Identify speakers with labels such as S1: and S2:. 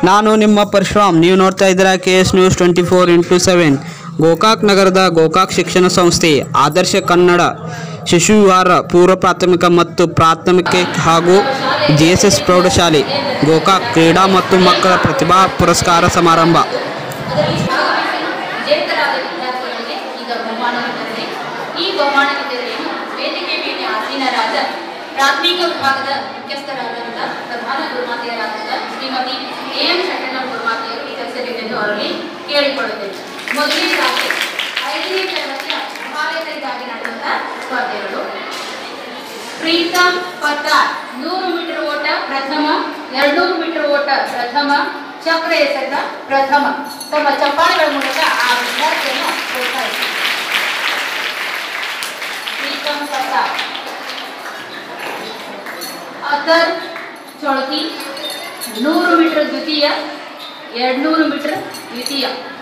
S1: ನಾನು ನಿಮ್ಮ ಪರಶುರಾಮ್ ನೀವು ನೋಡ್ತಾ ಇದ್ದೀರಾ K S news twenty four into seven Gokak ನಗರದ ಗೋಕಾಕ್ ಶಿಕ್ಷಣ ಸಂಸ್ಥೆ ಆದರ್ಶ ಕನ್ನಡ ಶಿಶು ವಿಹಾರ ಪೂರ್ವ ಪ್ರಾಥಮಿಕ ಮತ್ತು ಪ್ರಾಥಮಿಕ ಹಾಗೂ ಜಿ ಎಸ್ ಎಸ್ ಪ್ರೌಢಶಾಲೆ ಗೋಕಾಕ್ ಕ್ರೀಡಾ ಮತ್ತು ಮಕ್ಕಳ ಪ್ರತಿಭಾ ಪುರಸ್ಕಾರ ಸಮಾರಂಭ
S2: ವಿಜೇತರಾದ ವಿದ್ಯಾರ್ಥಿಗಳಿಗೆ ಈಗ ಬಹುಮಾನ ವಿತರಣೆ ಈ ಬಹುಮಾನ ವಿತರಣೆಯನ್ನು ವೇದಿಕೆ ಮೇಲೆ ಆಸೀನರಾದ ಪ್ರಾಥಮಿಕ ವಿಭಾಗದ ಮುಖ್ಯಸ್ಥರಾದಂಥ ಪ್ರಧಾನ ಗುರುಮಾತೆಯರಾದಂಥ ಶ್ರೀಮತಿ ಎ ಎಂ ಶಟ್ಟಣ್ಣ ಗುರುಮಾತೆಯರು ವಿತರಿಸಬೇಕೆಂದು ಅವರಲ್ಲಿ ಕೇಳಿಕೊಳ್ಳುತ್ತೇನೆ ಮೊದಲನೇದಾಗಿ ಐದನೇ ತರಗತಿಯ ಮಹಾವೇದರಿಗಾಗಿ ನಡೆದಂಥ ಸ್ಪರ್ಧೆಗಳು ಪ್ರೀತಮ್ ಪತ್ತಾರ್ ನೂರು ಮೀಟರ್ ಓಟ ಪ್ರಥಮ ಎರಡ್ನೂರು ಮೀಟರ್ ಓಟ ಪ್ರಥಮ ಚಕ್ರ ಎಸೆತ ಪ್ರಥಮ ತಮ್ಮ ಚಪ್ಪಾಳೆಗಳ ಮೂಲಕ ಆ ವಿದ್ಯಾರ್ಥಿಯನ್ನು ಪ್ರೋತ್ಸಾಹಿಸಿ ಪ್ರೀತಮ್ ಪತ್ತಾರ್ ಅತರ್ ಚೊಳಕಿ ನೂರು ಮೀಟರ್ ದ್ವಿತೀಯ ಎರಡ್ನೂರು ಮೀಟರ್ ದ್ವಿತೀಯ